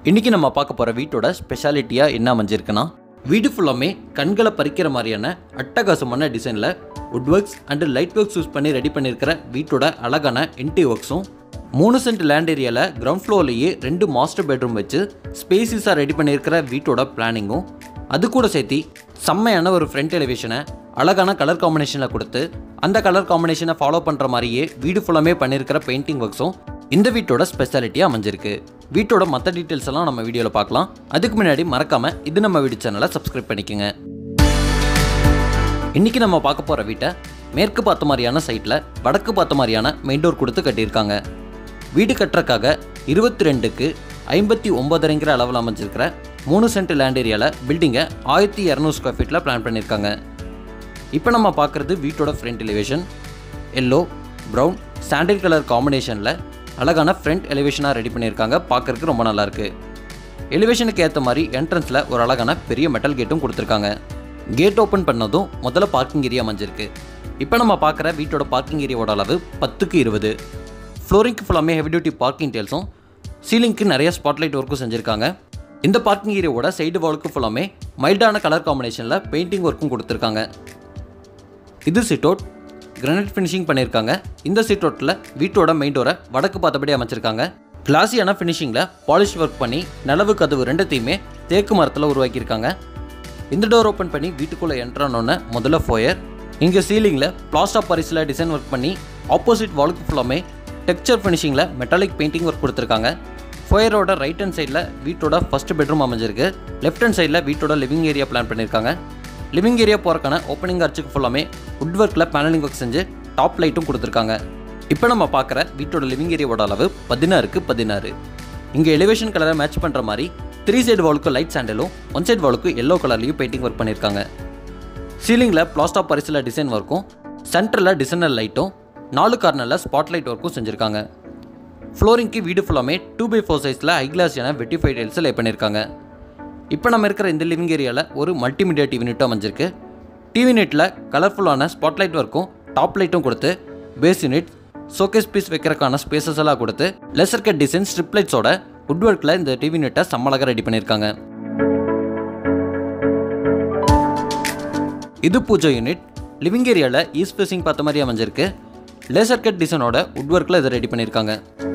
இன்றைக்கி நம்ம பார்க்க போகிற வீட்டோட ஸ்பெஷாலிட்டியாக என்ன அமைஞ்சிருக்குன்னா வீடு ஃபுல்லாமே கண்களை பறிக்கிற மாதிரியான அட்டகாசமான டிசைனில் wood works and light works use பண்ணி ரெடி பண்ணியிருக்கிற வீட்டோட அழகான இன்டி ஒர்க்ஸும் மூணு சென்ட் லேண்ட் ஏரியாவில் கிரவுண்ட் ஃப்ளோர்லேயே ரெண்டு மாஸ்டர் பெட்ரூம் வச்சு ஸ்பேசிஸாக ரெடி பண்ணியிருக்கிற வீட்டோட பிளானிங்கும் அது கூட சேர்த்து செம்மையான ஒரு ஃப்ரண்ட் எலிவேஷனை அழகான கலர் காம்பினேஷனில் கொடுத்து அந்த கலர் காம்பினேஷனை ஃபாலோ பண்ணுற மாதிரியே வீடு ஃபுல்லாமே பண்ணியிருக்கிற பெயிண்டிங் ஒர்க்ஸும் இந்த வீட்டோட ஸ்பெஷாலிட்டியாக அமைஞ்சிருக்கு வீட்டோட மற்ற டீட்டெயில்ஸ் எல்லாம் நம்ம வீடியோவில் பார்க்கலாம் அதுக்கு முன்னாடி மறக்காம இது நம்ம வீடு சேனலை சப்ஸ்கிரைப் பண்ணிக்கோங்க இன்னைக்கு நம்ம பார்க்க போகிற வீட்டை மேற்கு பார்த்த மாதிரியான சைட்டில் வடக்கு பார்த்த மாதிரியான மெயின் டோர் கொடுத்து கட்டியிருக்காங்க வீடு கட்டுறக்காக இருபத்தி ரெண்டுக்கு ஐம்பத்தி ஒன்பதரைங்கிற அளவில் அமைஞ்சிருக்கிற மூணு சென்ட் லேண்ட் ஏரியாவில் பில்டிங்கை ஆயிரத்தி இரநூறு ஸ்கொயர் ஃபீட்டில் பிளான் பண்ணியிருக்காங்க இப்போ நம்ம பார்க்குறது வீட்டோட front elevation yellow brown sandal colour காம்பினேஷனில் அழகான ஃப்ரண்ட் எலிவேஷனாக ரெடி பண்ணியிருக்காங்க பார்க்கறதுக்கு ரொம்ப நல்லாயிருக்கு எலிவேஷனுக்கு ஏற்ற மாதிரி என்ட்ரன்ஸில் ஒரு அழகான பெரிய மெட்டல் கேட்டும் கொடுத்துருக்காங்க கேட் ஓப்பன் பண்ணதும் முதல்ல பார்க்கிங் ஏரியா அமைஞ்சிருக்கு இப்போ நம்ம பார்க்குற வீட்டோட பார்க்கிங் ஏரியாவோட அளவு பத்துக்கு இருபது ஃப்ளோரிங்க்கு ஃபுல்லாமே ஹெவி டியூட்டி பார்க்கிங் டேல்ஸும் சீலிங்க்கு நிறைய ஸ்பாட்லைட் ஒர்க்கும் செஞ்சுருக்காங்க இந்த பார்க்கிங் ஏரியாவோட சைடு வாலுக்கு ஃபுல்லாமே மைல்டான கலர் காம்பினேஷனில் பெயிண்டிங் ஒர்க்கும் கொடுத்துருக்காங்க இது சிட்டோட் கிரானைட் ஃபினிஷிங் பண்ணியிருக்காங்க இந்த சிட்டோட்டில் வீட்டோட மெயின் டோரை வடக்கு பார்த்தபடி அமைச்சிருக்காங்க கிளாஸியான ஃபினிஷிங்கில் பாலிஷ் ஒர்க் பண்ணி நிலவு கதவு ரெண்டுத்தையுமே தேக்கு மரத்தில் உருவாக்கியிருக்காங்க இந்த டோர் ஓப்பன் பண்ணி வீட்டுக்குள்ளே என்ட்ரானோன்னே முதல்ல ஃபோயர் இங்கே சீலிங்கில் பிளாஸ்டா பாரிஸில் டிசைன் ஒர்க் பண்ணி ஆப்போசிட் வாலுக்கு ஃபுல்லாமே டெக்ஸ்சர் ஃபினிஷிங்கில் மெட்டாலிக் பெயிண்டிங் ஒர்க் கொடுத்துருக்காங்க ஃபோயரோட ரைட் ஹேண்ட் சைடில் வீட்டோட ஃபர்ஸ்ட் பெட்ரூம் அமைஞ்சிருக்கு லெஃப்ட் ஹேண்ட் சைடில் வீட்டோட லிவிங் ஏரியா பிளான் பண்ணியிருக்காங்க லிவிங் ஏரியா போகிறக்கான ஓப்பனிங் அர்ச்சுக்கு ஃபுல்லாமே வுட் ஒர்க்கில் பேனலிங் ஒர்க் செஞ்சு டாப் லைட்டும் கொடுத்துருக்காங்க இப்போ நம்ம பார்க்குற வீட்டோட லிவிங் ஏரியாவோட அளவு பதினாறுக்கு பதினாறு இங்கே எலிவேஷன் கலரை மேட்ச் பண்ணுற மாதிரி த்ரீ சைடு வாலுக்கு லைட் சாண்டலும் ஒன் சைடு வாலுக்கு எல்லோ கலர்லையும் பெயிண்டிங் ஒர்க் பண்ணியிருக்காங்க சீலிங்கில் பிளாஸ்டா பரிசில் டிசைன் ஒர்க்கும் சென்டரில் டிசைனர் லைட்டும் நாலு கார்னரில் ஸ்பாட்லைட் ஒர்க்கும் செஞ்சுருக்காங்க ஃப்ளோரிங்க்கு வீடு ஃபுல்லாமே டூ பை ஃபோர் சைஸில் ஹை கிளாஸியான வெட்டிஃபை டைல்ஸ் லே பண்ணியிருக்காங்க இப்போ நம்ம இருக்கிற இந்த லிவிங் ஏரியாவில் ஒரு மல்டிமீடியா டிவி யூனிட்டும் அமைஞ்சிருக்கு டிவி யூனிட்டில் கலர்ஃபுல்லான ஸ்பாட்லைட் ஒர்க்கும் டாப் லைட்டும் கொடுத்து பேஸ் யூனிட் ஷோகேஸ் பீஸ் வைக்கிறதுக்கான ஸ்பேசஸ் எல்லாம் கொடுத்து லெசர் கட் டிசைன் ஸ்ட்ரிப் லைட்ஸோட வுட் ஒர்க்கில் இந்த டிவி யூனிட்டை சம்மளக ரெடி பண்ணியிருக்காங்க இது பூஜை யூனிட் லிவிங் ஏரியாவில் ஈஸ்ட் ஃபேசிங் பார்த்த மாதிரி அமைஞ்சிருக்கு லேசர் கட் டிசைனோட வுட் ஒர்க்கில் இதை ரெடி பண்ணியிருக்காங்க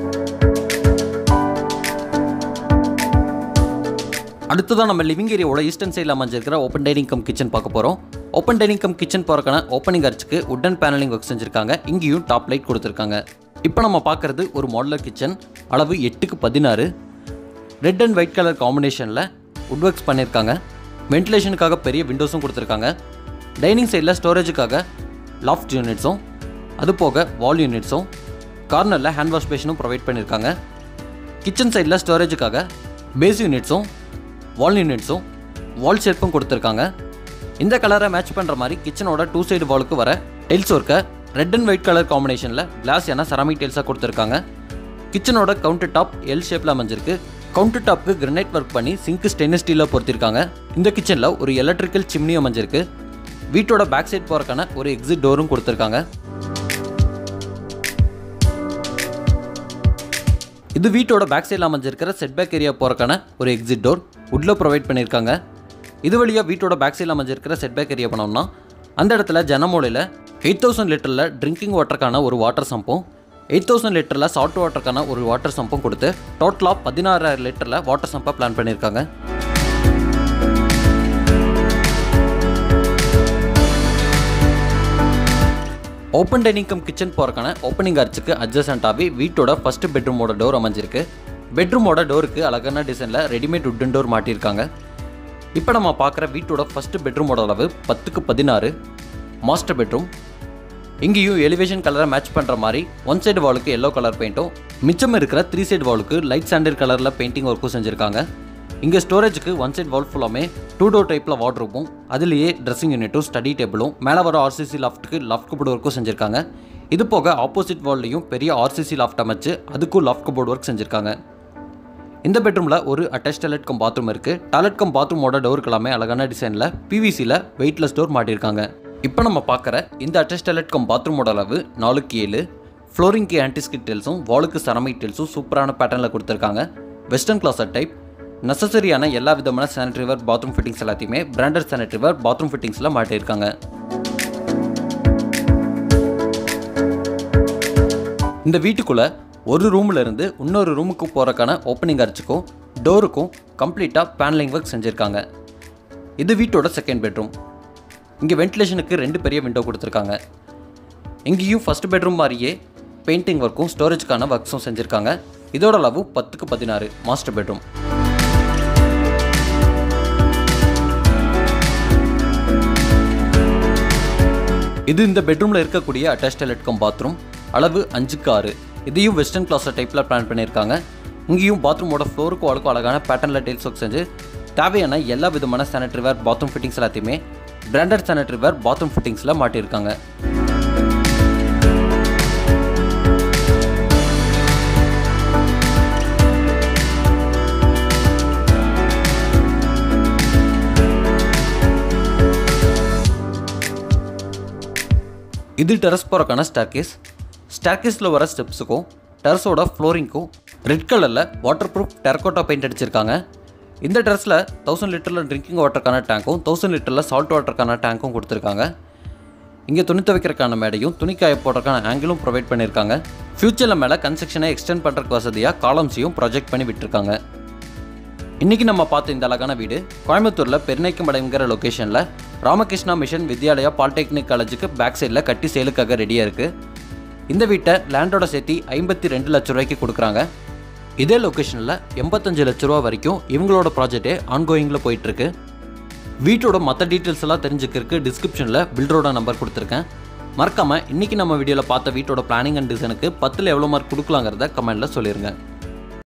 அடுத்ததான் நம்ம லிவிங் ஏரியாவோட ஈஸ்டர்ன் சைடில் அமைஞ்சிருக்கிற ஓப்பன் டைனிங் கம் கிச்சன் பார்க்க போகிறோம் ஓப்பன் டைனிங் கம் கிச்சன் போகிறக்கான ஓப்பனிங் அர்ச்சுக்கு உட்டன் பேனலிங் ஒர்க் செஞ்சுருக்காங்க இங்கேயும் டாப் லைட் கொடுத்துருக்காங்க இப்போ நம்ம பார்க்குறது ஒரு மாடலர் கிச்சன் அளவு எட்டுக்கு பதினாறு ரெட் அண்ட் ஒயிட் கலர் காம்பினேஷனில் வுட் ஒர்க்ஸ் பண்ணியிருக்காங்க வென்டிலேஷனுக்காக பெரிய விண்டோஸும் கொடுத்துருக்காங்க டைனிங் சைடில் ஸ்டோரேஜுக்காக லாஃப்ட் யூனிட்ஸும் அது போக வால் யூனிட்ஸும் கார்னரில் ஹேண்ட் வாஷ் பேஷனும் ப்ரொவைட் பண்ணியிருக்காங்க கிச்சன் சைடில் ஸ்டோரேஜுக்காக பேஸ் யூனிட்ஸும் வால் யூனிட்ஸும் வால் ஷெல்ஃபும் கொடுத்துருக்காங்க இந்த கலரை மேட்ச் பண்ணுற மாதிரி கிச்சனோட டூ சைடு வாலுக்கு வர டைல்ஸ் ஒர்க்கை ரெட் அண்ட் ஒயிட் கலர் காம்பினேஷனில் கிளாஸ் என செராமிக் டைல்ஸாக கொடுத்துருக்காங்க கிச்சனோட கவுண்டர் டாப் எல் ஷேப்பில் அமைஞ்சிருக்கு கவுண்டர் டாப்க்கு கிரனைட் ஒர்க் பண்ணி சிங்க் ஸ்டெயின்லெஸ் ஸ்டீலில் பொறுத்திருக்காங்க இந்த கிச்சனில் ஒரு எலக்ட்ரிக்கல் சிம்னி அமைஞ்சிருக்கு வீட்டோட பேக் சைட் போகிறக்கான ஒரு எக்ஸிட் டோரும் கொடுத்துருக்காங்க இது வீட்டோட பேக் சைடில் அமைஞ்சிருக்கிற செட் பேக் ஏரியா போகிறக்கான ஒரு எக்ஸிட் டோர் உட்டில் ப்ரொவைட் பண்ணியிருக்காங்க இது வழியாக வீட்டோட பேக் சைடில் அமைஞ்சிருக்கிற செட் பேக் ஏரியா பண்ணோம்னா அந்த இடத்துல ஜனமூலையில் எயிட் தௌசண்ட் லிட்டரில் ட்ரிங்கிங் வாட்டருக்கான ஒரு வாட்டர் சம்பும் எயிட் தௌசண்ட் லிட்டரில் சால்ட் வாட்டருக்கான ஒரு வாட்டர் சம்பும் கொடுத்து டோட்டலாக பதினாறாயிரம் லிட்டரில் வாட்டர் சம்பை பிளான் பண்ணியிருக்காங்க ஓப்பன் டைனிங் கம் கிச்சன் போகிறக்கான ஓப்பனிங் அர்ச்சுக்கு அட்ஜஸ்டண்ட்டாகவே வீட்டோட ஃபஸ்ட்டு பெட்ரூமோட டோர் அமைஞ்சிருக்கு பெட்ரூமோட டோருக்கு அழகான டிசைனில் ரெடிமேட் உட்டன் டோர் மாட்டியிருக்காங்க இப்போ நம்ம பார்க்குற வீட்டோட ஃபஸ்ட்டு பெட்ரூமோட அளவு பத்துக்கு பதினாறு மாஸ்டர் பெட்ரூம் இங்கேயும் எலிவேஷன் கலரை மேட்ச் பண்ணுற மாதிரி ஒன் சைடு வாலுக்கு எல்லோ கலர் பெயிண்ட்டும் மிச்சம் இருக்கிற த்ரீ சைடு வாலுக்கு லைட் சாண்டில் கலரில் பெயிண்டிங் ஒர்க்கும் செஞ்சுருக்காங்க இங்கே ஸ்டோரேஜுக்கு ஒன் சைட் வால் ஃபுல்லாமே டூ டோர் டைப்பில் வாட்ரூப்பும் அதுலேயே ட்ரெஸ்ஸிங் யூனிட்டும் ஸ்டடி டேபிளும் மேலே வர ஆர்சிசி லாஃப்ட்டுக்கு லாஃப்ட் கபோர்டு ஒர்க்கும் செஞ்சுருக்காங்க இது போக ஆப்போசிட் வால்லையும் பெரிய ஆர்சிசி லாஃப்ட் அமைச்சு அதுக்கும் லாஃப்ட் கபோர்டு ஒர்க் செஞ்சுருக்காங்க இந்த பெட்ரூமில் ஒரு அட்டாச் டாய்லெட் கம் பாத்ரூம் இருக்குது டாய்லெட் கம் பாத்ரூமோட டோருக்கு எல்லாமே அழகான டிசைனில் பிவிசியில் வெயிட்லெஸ் டோர் மாட்டியிருக்காங்க இப்போ நம்ம பார்க்குற இந்த அட்டாச் டாய்லெட் கம் பாத்ரூமோட அளவு நாலுக்கு ஏழு ஃப்ளோரிங்க்கு ஆன்டிஸ்கிட் டெல்ஸும் வாலுக்கு சரமிக் டெல்ஸும் சூப்பரான பேட்டர்னில் கொடுத்துருக்காங்க வெஸ்டர்ன் கிளாஸர் டைப் நெசசரியான எல்லா விதமான சானிட்டரிவேர் பாத்ரூம் ஃபிட்டிங்ஸ் எல்லாத்தையுமே பிராண்டட் சானிட்டரிவேர் பாத்ரூம் ஃபிட்டிங்ஸில் மாட்டியிருக்காங்க இந்த வீட்டுக்குள்ளே ஒரு ரூமில் இருந்து இன்னொரு ரூமுக்கு போகிறக்கான ஓப்பனிங் அரிச்சுக்கும் டோருக்கும் கம்ப்ளீட்டாக பேனலிங் ஒர்க் செஞ்சுருக்காங்க இது வீட்டோட செகண்ட் பெட்ரூம் இங்கே வென்டிலேஷனுக்கு ரெண்டு பெரிய விண்டோ கொடுத்துருக்காங்க இங்கேயும் ஃபஸ்ட் பெட்ரூம் மாதிரியே பெயிண்டிங் ஒர்க்கும் ஸ்டோரேஜ்க்கான ஒர்க்ஸும் செஞ்சுருக்காங்க இதோட அளவு பத்துக்கு பதினாறு மாஸ்டர் பெட்ரூம் இது இந்த பெட்ரூமில் இருக்கக்கூடிய அட்டாச் டாய்லெட் கம் பாத்ரூம் அளவு அஞ்சுக்கு ஆறு இதையும் வெஸ்டர்ன் கிளாஸர் டைப்பில் பிளான் பண்ணியிருக்காங்க இங்கேயும் பாத்ரூமோட ஃப்ளோருக்கும் அழகும் அழகான பேட்டர்னில் டைல்ஸ் ஒர்க் செஞ்சு தேவையான எல்லா விதமான சானிட்டரி வேர் பாத்ரூம் ஃபிட்டிங்ஸ் எல்லாத்தையுமே பிராண்டட் சானிட்டரி வேர் பாத்ரூம் ஃபிட்டிங்ஸில் மாட்டியிருக்காங்க இது டெரஸ் போகிறக்கான ஸ்டார்கேஸ் ஸ்டார்கேஸில் வர ஸ்டெப்ஸுக்கும் டெரஸோட ஃப்ளோரிங்க்கும் ரெட் கலரில் வாட்டர் ப்ரூஃப் டெரக்கோட்டா பெயிண்ட் அடிச்சிருக்காங்க இந்த டெரஸில் தௌசண்ட் லிட்டரில் ட்ரிங்கிங் வாட்டருக்கான டேங்க்கும் தௌசண்ட் லிட்டரில் சால்ட் வாட்டருக்கான டேங்க்கும் கொடுத்துருக்காங்க இங்கே துணி துவைக்கிறக்கான மேடையும் துணி காய போடுறதுக்கான ஆங்கிளும் ப்ரொவைட் பண்ணியிருக்காங்க ஃப்யூச்சரில் மேலே கன்ஸ்ட்ரக்ஷனை எக்ஸ்டெண்ட் பண்ணுறதுக்கு வசதியாக காலம்ஸையும் ப்ரொஜெக்ட் பண்ணி விட்டுருக்காங்க இன்றைக்கி நம்ம பார்த்த இந்த அழகான வீடு கோயம்புத்தூரில் பெருநைக்கம்படைங்கிற லொக்கேஷனில் ராமகிருஷ்ணா மிஷன் வித்யாலயா பாலிடெக்னிக் காலேஜுக்கு பேக் சைடில் கட்டி சேலுக்காக ரெடியாக இருக்குது இந்த வீட்டை லேண்டோட சேர்த்து ஐம்பத்தி ரெண்டு லட்ச ரூபாய்க்கு கொடுக்குறாங்க இதே லொக்கேஷனில் எண்பத்தஞ்சு லட்ச ரூபா வரைக்கும் இவங்களோட ப்ராஜெக்டே ஆன்கோயிங்கில் போயிட்டுருக்கு வீட்டோட மற்ற டீட்டெயில்ஸ் எல்லாம் தெரிஞ்சுக்கிறதுக்கு டிஸ்கிரிப்ஷனில் பில்டரோட நம்பர் கொடுத்துருக்கேன் மறக்காமல் இன்றைக்கி நம்ம வீடியோவில் பார்த்த வீட்டோட பிளானிங் அண்ட் டிசைனுக்கு பத்தில் எவ்வளோ மார்க் கொடுக்கலாங்கிறத கமெண்ட்டில் சொல்லிடுங்க